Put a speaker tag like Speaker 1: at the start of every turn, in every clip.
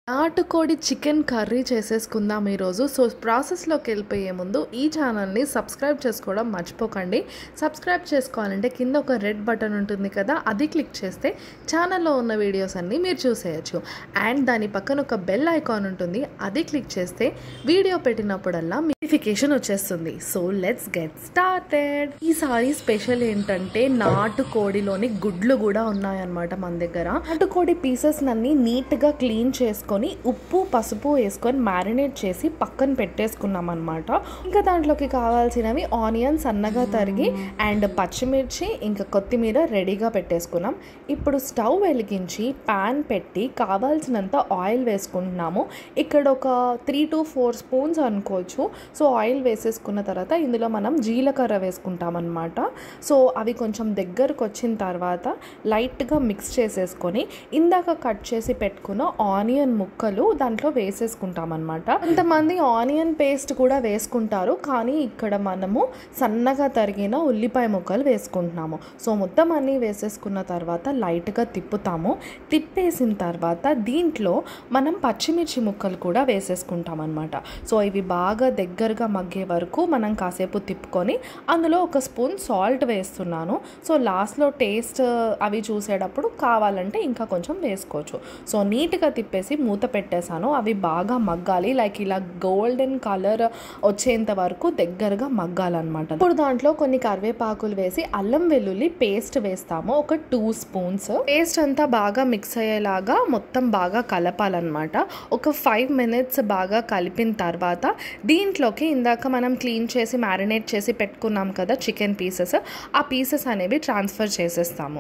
Speaker 1: నాటుకోడి chicken curry చేసేసుకుందాం ఈరోజు సో ప్రాసెస్లోకి వెళ్ళిపోయే ముందు ఈ ఛానల్ని సబ్స్క్రైబ్ చేసుకోవడం మర్చిపోకండి సబ్స్క్రైబ్ చేసుకోవాలంటే కింద ఒక రెడ్ బటన్ ఉంటుంది కదా అది క్లిక్ చేస్తే ఛానల్లో ఉన్న వీడియోస్ అన్నీ మీరు చూసేయచ్చు అండ్ దాని పక్కన ఒక బెల్ ఐకాన్ ఉంటుంది అది క్లిక్ చేస్తే వీడియో పెట్టినప్పుడల్లా నోటిఫికేషన్ వచ్చేస్తుంది సో లెట్స్ గెట్ స్టార్టెడ్ ఈసారి స్పెషల్ ఏంటంటే నాటుకోడిలోని గుడ్లు కూడా ఉన్నాయన్నమాట మన దగ్గర నాటుకోడి పీసెస్ అన్ని నీట్గా క్లీన్ చేసుకొని ఉప్పు పసుపు వేసుకొని మ్యారినేట్ చేసి పక్కన పెట్టేసుకున్నాం అనమాట ఇంకా దాంట్లోకి కావాల్సినవి ఆనియన్ సన్నగా తరిగి అండ్ పచ్చిమిర్చి ఇంకా కొత్తిమీర రెడీగా పెట్టేసుకున్నాం ఇప్పుడు స్టవ్ వెలిగించి ప్యాన్ పెట్టి కావాల్సినంత ఆయిల్ వేసుకుంటున్నాము ఇక్కడ ఒక త్రీ టు ఫోర్ స్పూన్స్ అనుకోవచ్చు సో ఆయిల్ వేసేసుకున్న తర్వాత ఇందులో మనం జీలకర్ర వేసుకుంటాం అనమాట సో అవి కొంచెం దగ్గరకు వచ్చిన తర్వాత లైట్గా మిక్స్ చేసేసుకొని ఇందాక కట్ చేసి పెట్టుకున్న ఆనియన్ ముక్కలు దాంట్లో వేసేసుకుంటాం అనమాట కొంతమంది ఆనియన్ పేస్ట్ కూడా వేసుకుంటారు కానీ ఇక్కడ మనము సన్నగా తరిగిన ఉల్లిపాయ ముక్కలు వేసుకుంటున్నాము సో మొత్తం అన్నీ వేసేసుకున్న తర్వాత లైట్గా తిప్పుతాము తిప్పేసిన తర్వాత దీంట్లో మనం పచ్చిమిర్చి ముక్కలు కూడా వేసేసుకుంటాం అనమాట సో ఇవి బాగా దగ్గరగా మగ్గే వరకు మనం కాసేపు తిప్పుకొని అందులో ఒక స్పూన్ సాల్ట్ వేస్తున్నాను సో లాస్ట్లో టేస్ట్ అవి చూసేటప్పుడు కావాలంటే ఇంకా కొంచెం వేసుకోవచ్చు సో నీట్గా తిప్పేసి మూత పెట్టేశాను అవి బాగా మగ్గాలి లైక్ ఇలా గోల్డెన్ కలర్ వచ్చేంత వరకు దగ్గరగా మగ్గాలన్నమాట ఇప్పుడు దాంట్లో కొన్ని కరివేపాకులు వేసి అల్లం వెల్లుల్లి పేస్ట్ వేస్తాము ఒక టూ స్పూన్స్ పేస్ట్ అంతా బాగా మిక్స్ అయ్యేలాగా మొత్తం బాగా కలపాలన్నమాట ఒక ఫైవ్ మినిట్స్ బాగా కలిపిన తర్వాత దీంట్లోకి ఇందాక మనం క్లీన్ చేసి మ్యారినేట్ చేసి పెట్టుకున్నాం కదా చికెన్ పీసెస్ ఆ పీసెస్ అనేవి ట్రాన్స్ఫర్ చేసేస్తాము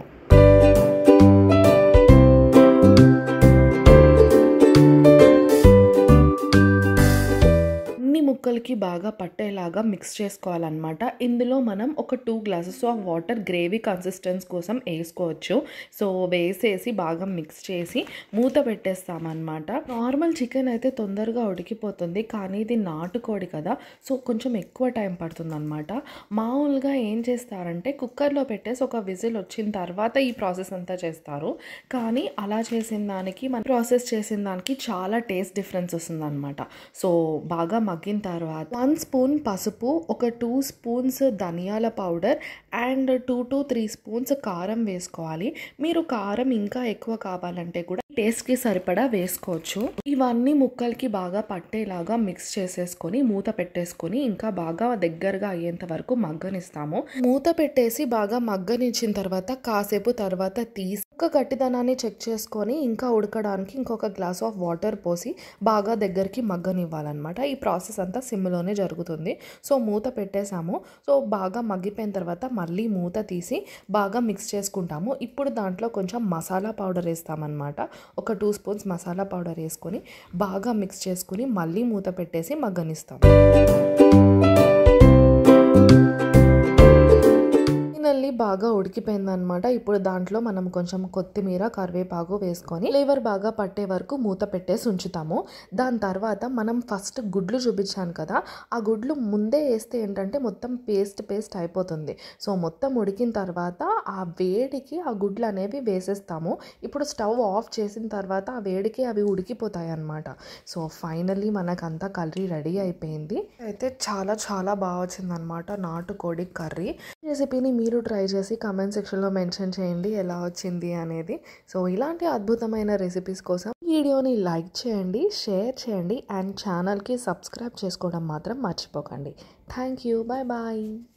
Speaker 1: అన్ని ముక్కలకి బాగా పట్టేలాగా మిక్స్ చేసుకోవాలన్నమాట ఇందులో మనం ఒక two glasses of water gravy consistency కోసం వేసుకోవచ్చు సో వేసేసి బాగా మిక్స్ చేసి మూత పెట్టేస్తామన్నమాట నార్మల్ చికెన్ అయితే తొందరగా ఉడికిపోతుంది కానీ ఇది నాటుకోడి కదా సో కొంచెం ఎక్కువ టైం పడుతుంది అనమాట మామూలుగా ఏం చేస్తారంటే కుక్కర్లో పెట్టేసి ఒక విజిల్ వచ్చిన తర్వాత ఈ ప్రాసెస్ అంతా చేస్తారు కానీ అలా చేసిన దానికి మన ప్రాసెస్ చేసిన దానికి చాలా టేస్ట్ డిఫరెన్స్ వస్తుంది అనమాట సో బాగా మగ్గిన తర్వాత వన్ స్పూన్ పసుపు ఒక టూ స్పూన్స్ ధనియాల powder and two to three spoons కారం వేసుకోవాలి మీరు కారం ఇంకా ఎక్కువ కావాలంటే కూడా టేస్ట్కి సరిపడా వేసుకోవచ్చు ఇవన్నీ ముక్కలకి బాగా పట్టేలాగా మిక్స్ చేసేసుకొని మూత పెట్టేసుకొని ఇంకా బాగా దగ్గరగా అయ్యేంత వరకు మగ్గనిస్తాము మూత పెట్టేసి బాగా మగ్గనిచ్చిన తర్వాత కాసేపు తర్వాత తీసి ఒక గట్టిదనాన్ని చెక్ చేసుకొని ఇంకా ఉడకడానికి ఇంకొక గ్లాస్ ఆఫ్ వాటర్ పోసి బాగా దగ్గరికి మగ్గనివ్వాలన్నమాట ఈ ప్రాసెస్ అంతా సిమ్లోనే జరుగుతుంది సో మూత పెట్టేసాము సో బాగా మగ్గిపోయిన తర్వాత మళ్ళీ మూత తీసి బాగా మిక్స్ చేసుకుంటాము ఇప్పుడు దాంట్లో కొంచెం మసాలా పౌడర్ వేస్తామన్నమాట ఒక టూ స్పూన్స్ మసాలా పౌడర్ వేసుకొని బాగా మిక్స్ చేసుకుని మళ్ళీ మూత పెట్టేసి మగ్గనిస్తాం ఫైనల్లీ బాగా ఉడికిపోయిందనమాట ఇప్పుడు దాంట్లో మనం కొంచెం కొత్తిమీర కరివేపాకు వేసుకొని ఫ్లేవర్ బాగా పట్టే వరకు మూత పెట్టేసి ఉంచుతాము దాని తర్వాత మనం ఫస్ట్ గుడ్లు చూపించాను కదా ఆ గుడ్లు ముందే వేస్తే ఏంటంటే మొత్తం పేస్ట్ పేస్ట్ అయిపోతుంది సో మొత్తం ఉడికిన తర్వాత ఆ వేడికి ఆ గుడ్లు అనేవి వేసేస్తాము ఇప్పుడు స్టవ్ ఆఫ్ చేసిన తర్వాత ఆ వేడికి అవి ఉడికిపోతాయి అన్నమాట సో ఫైనల్లీ మనకంతా కర్రీ రెడీ అయిపోయింది అయితే చాలా చాలా బాగా వచ్చిందనమాట నాటుకోడి కర్రీ రెసిపీని మీరు ట్రై చేసి కామెంట్ సెక్షన్లో మెన్షన్ చేయండి ఎలా వచ్చింది అనేది సో ఇలాంటి అద్భుతమైన రెసిపీస్ కోసం వీడియోని లైక్ చేయండి షేర్ చేయండి అండ్ ఛానల్కి సబ్స్క్రైబ్ చేసుకోవడం మాత్రం మర్చిపోకండి థ్యాంక్ యూ బాయ్ బాయ్